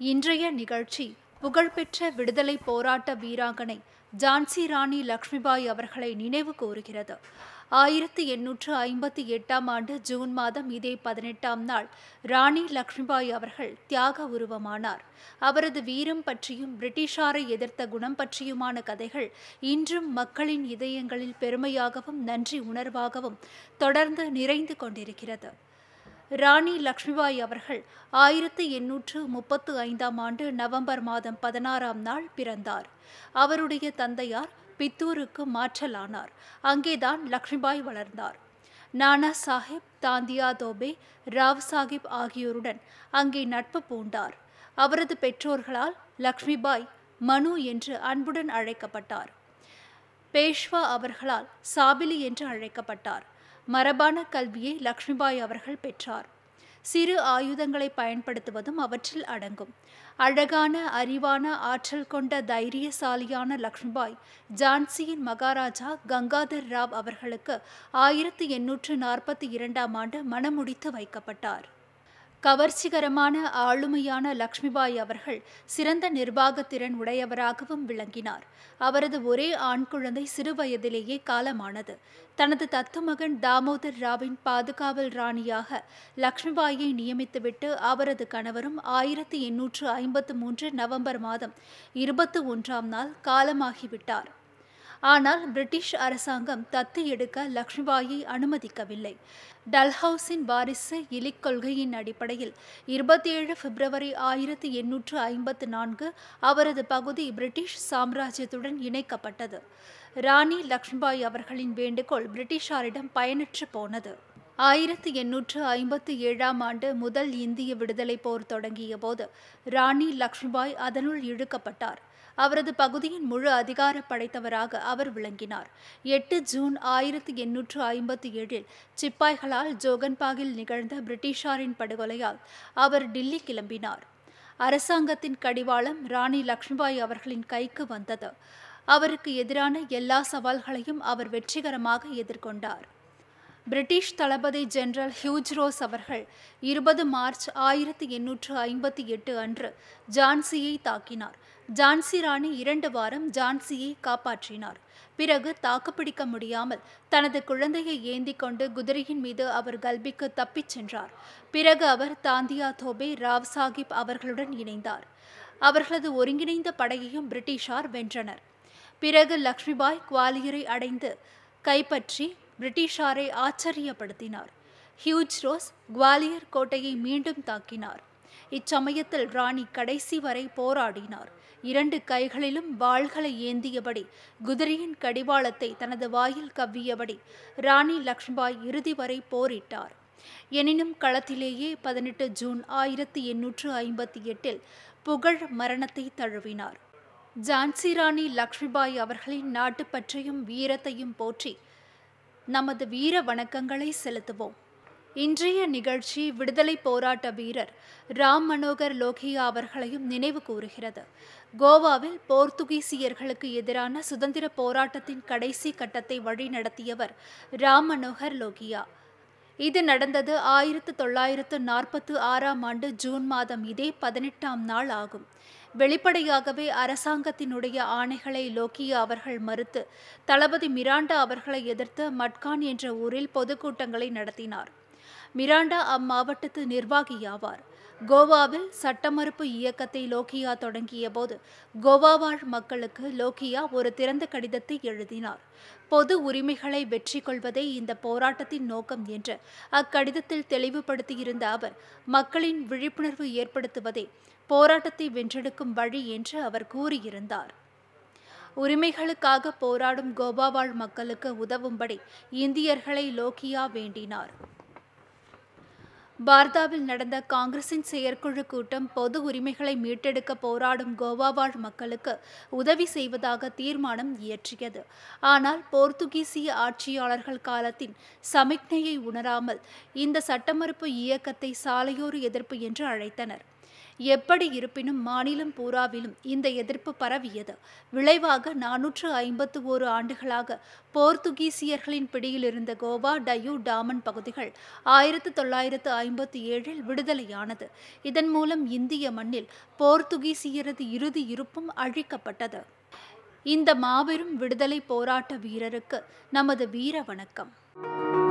இன்றைய நிகழ்ச்சி புகழ்பெற்ற விடுதலை போராட்ட வீராங்கனை ஜான்சி ராணி லக்ஷ்மிபாய் அவர்களை நினைவு கூறுகிறது ஆயிரத்தி எண்ணூற்று ஐம்பத்தி எட்டாம் ஆண்டு ஜூன் மாதம் இதே பதினெட்டாம் நாள் ராணி லக்ஷ்மிபாய் அவர்கள் தியாக உருவமானார் அவரது வீரம் பற்றியும் பிரிட்டிஷாரை எதிர்த்த குணம் பற்றியுமான கதைகள் இன்றும் மக்களின் இதயங்களில் பெருமையாகவும் நன்றி உணர்வாகவும் தொடர்ந்து நிறைந்து கொண்டிருக்கிறது ராணி லக்ஷ்மிபாய் அவர்கள் ஆயிரத்தி எண்ணூற்று முப்பத்து ஐந்தாம் ஆண்டு நவம்பர் மாதம் பதினாறாம் நாள் பிறந்தார் அவருடைய தந்தையார் பித்தூருக்கு மாற்றலானார் அங்கேதான் லக்ஷ்மிபாய் வளர்ந்தார் நானா சாஹிப் தாந்தியா தோபே ராவ் சாஹிப் ஆகியோருடன் அங்கே நட்பு பூண்டார் அவரது பெற்றோர்களால் லக்ஷ்மிபாய் மனு என்று அன்புடன் அழைக்கப்பட்டார் பேஷ்வா அவர்களால் சாபிலி என்று அழைக்கப்பட்டார் மரபான கல்வியை லக்ஷ்மிபாய் அவர்கள் பெற்றார் சிறு ஆயுதங்களை பயன்படுத்துவதும் அவற்றில் அடங்கும் அழகான அறிவான ஆற்றல் கொண்ட தைரியசாலியான லக்ஷ்மிபாய் ஜான்சியின் மகாராஜா கங்காதர் ராவ் அவர்களுக்கு ஆயிரத்தி எண்ணூற்று நாற்பத்தி இரண்டாம் ஆண்டு மணமுடித்து வைக்கப்பட்டார் கவர்ச்சிகரமான ஆளுமையான லக்ஷ்மிபாய் அவர்கள் சிறந்த நிர்வாகத்திறன் உடையவராகவும் விளங்கினார் அவரது ஒரே ஆண் குழந்தை சிறு வயதிலேயே காலமானது தனது தத்து மகன் தாமோதர் ராவின் பாதுகாவல் ராணியாக லக்ஷ்மிபாயை நியமித்துவிட்டு அவரது கணவரும் ஆயிரத்தி எண்ணூற்று ஐம்பத்து மூன்று நவம்பர் மாதம் இருபத்தி ஒன்றாம் நாள் காலமாகிவிட்டார் ஆனால் பிரிட்டிஷ் அரசாங்கம் தத்து எடுக்க லக்ஷ்மிபாயை அனுமதிக்கவில்லை டல்ஹவுஸின் வாரிசு இலிக் கொள்கையின் அடிப்படையில் இருபத்தி ஏழு பிப்ரவரி ஆயிரத்தி எண்ணூற்று ஐம்பத்து நான்கு அவரது பகுதி பிரிட்டிஷ் சாம்ராஜ்யத்துடன் இணைக்கப்பட்டது ராணி லக்ஷ்மிபாய் அவர்களின் வேண்டுகோள் பிரிட்டிஷாரிடம் பயனற்று போனது ஆயிரத்தி எண்ணூற்று ஐம்பத்தி ஏழாம் ஆண்டு முதல் இந்திய விடுதலை போர் தொடங்கிய போது ராணி லக்ஷ்மிபாய் அதனுள் இழுக்கப்பட்டார் அவரது பகுதியின் முழு அதிகார படைத்தவராக அவர் விளங்கினார் எட்டு ஜூன் ஆயிரத்தி எண்ணூற்று ஐம்பத்தி ஏழில் சிப்பாய்களால் ஜோகன்பாகில் நிகழ்ந்த பிரிட்டிஷாரின் படுகொலையால் அவர் டில்லி கிளம்பினார் அரசாங்கத்தின் கடிவாளம் ராணி லக்ஷ்மிபாய் அவர்களின் கைக்கு வந்தது அவருக்கு எதிரான எல்லா சவால்களையும் அவர் வெற்றிகரமாக எதிர்கொண்டார் பிரிட்டிஷ் தளபதி ஜெனரல் ஹியூஜ் ரோஸ் அவர்கள் இருபது மார்ச் ஆயிரத்தி எண்ணூற்று ஐம்பத்தி எட்டு அன்று ஜான்சியை தாக்கினார் ஜான்சி ராணி இரண்டு வாரம் ஜான்சியை காப்பாற்றினார் பிறகு தாக்குப்பிடிக்க முடியாமல் தனது குழந்தையை ஏந்தி கொண்டு குதிரையின் மீது அவர் கல்பிக்கு தப்பிச் சென்றார் பிறகு அவர் தாந்தியா தோபே ராவ் சாஹிப் அவர்களுடன் இணைந்தார் அவர்களது ஒருங்கிணைந்த படையையும் பிரிட்டிஷார் வென்றனர் பிறகு லக்ஷ்மிபாய் குவாலியரை அடைந்து கைப்பற்றி பிரிட்டிஷாரை ஆச்சரியப்படுத்தினார் ஹியூஜ் ரோஸ் குவாலியர் கோட்டையை மீண்டும் தாக்கினார் இச்சமயத்தில் ராணி கடைசி வரை போராடினார் இரண்டு கைகளிலும் வாள்களை ஏந்தியபடி குதிரையின் கடிவாளத்தை தனது வாயில் கவ்வியபடி ராணி லக்ஷ்மிபாய் இறுதி வரை போரிட்டார் எனினும் களத்திலேயே பதினெட்டு ஜூன் ஆயிரத்தி எண்ணூற்று ஐம்பத்தி எட்டில் புகழ் மரணத்தை தழுவினார் ஜான்சி ராணி லக்ஷ்மிபாய் அவர்களின் நாட்டுப்பற்றையும் வீரத்தையும் போற்றி நமது வீர வணக்கங்களை செலுத்துவோம் இன்றைய நிகழ்ச்சி விடுதலை போராட்ட வீரர் ராம் மனோகர் லோகியா அவர்களையும் நினைவு கூறுகிறது கோவாவில் போர்த்துகீசியர்களுக்கு எதிரான சுதந்திர போராட்டத்தின் கடைசி கட்டத்தை வழிநடத்தியவர் ராம் மனோகர் லோகியா இது நடந்தது ஆயிரத்து தொள்ளாயிரத்து நாற்பத்து ஆறாம் ஆண்டு ஜூன் மாதம் இதே பதினெட்டாம் நாள் ஆகும் வெளிப்படையாகவே அரசாங்கத்தினுடைய ஆணைகளை லோக்கியா அவர்கள் மறுத்து தளபதி மிராண்டா அவர்களை எதிர்த்து மட்கான் என்ற ஊரில் பொதுக்கூட்டங்களை நடத்தினார் மிராண்டா அம்மாவட்டத்து நிர்வாகியாவார் கோவாவில் சட்டமறுப்பு இயக்கத்தை லோக்கியா தொடங்கிய போது கோவா வாழ் மக்களுக்கு லோக்கியா ஒரு திறந்த கடிதத்தை எழுதினார் பொது உரிமைகளை வெற்றி கொள்வதே இந்த போராட்டத்தின் நோக்கம் என்று அக்கடிதத்தில் தெளிவுபடுத்தியிருந்த அவர் மக்களின் விழிப்புணர்வு ஏற்படுத்துவதே போராட்டத்தை வென்றெடுக்கும் வழி என்று அவர் கூறியிருந்தார் உரிமைகளுக்காக போராடும் கோவாவாழ் மக்களுக்கு உதவும்படி இந்தியர்களை லோக்கியா வேண்டினார் பார்தாவில் நடந்த காங்கிரசின் செயற்குழு கூட்டம் பொது உரிமைகளை மீட்டெடுக்க போராடும் கோவாவாழ் மக்களுக்கு உதவி செய்வதாக தீர்மானம் இயற்றியது ஆனால் போர்த்துகீசிய ஆட்சியாளர்கள் காலத்தின் சமிக்ஞையை உணராமல் இந்த சட்டமறுப்பு இயக்கத்தை சாலையோர் எதிர்ப்பு என்று அழைத்தனர் எப்படி இருப்பினும் மாநிலம் பூராவிலும் இந்த எதிர்ப்பு பரவியது விளைவாக நானூற்று ஐம்பத்து ஓரு ஆண்டுகளாக போர்த்துகீசியர்களின் பிடியில் இருந்த கோவா டயூ டாமன் பகுதிகள் ஆயிரத்து தொள்ளாயிரத்து ஐம்பத்தி ஏழில் விடுதலையானது இதன் மூலம் இந்திய மண்ணில் போர்த்துகீசியரது இறுதி இருப்பும் அழிக்கப்பட்டது இந்த மாபெரும் விடுதலை போராட்ட வீரருக்கு நமது வீர வணக்கம்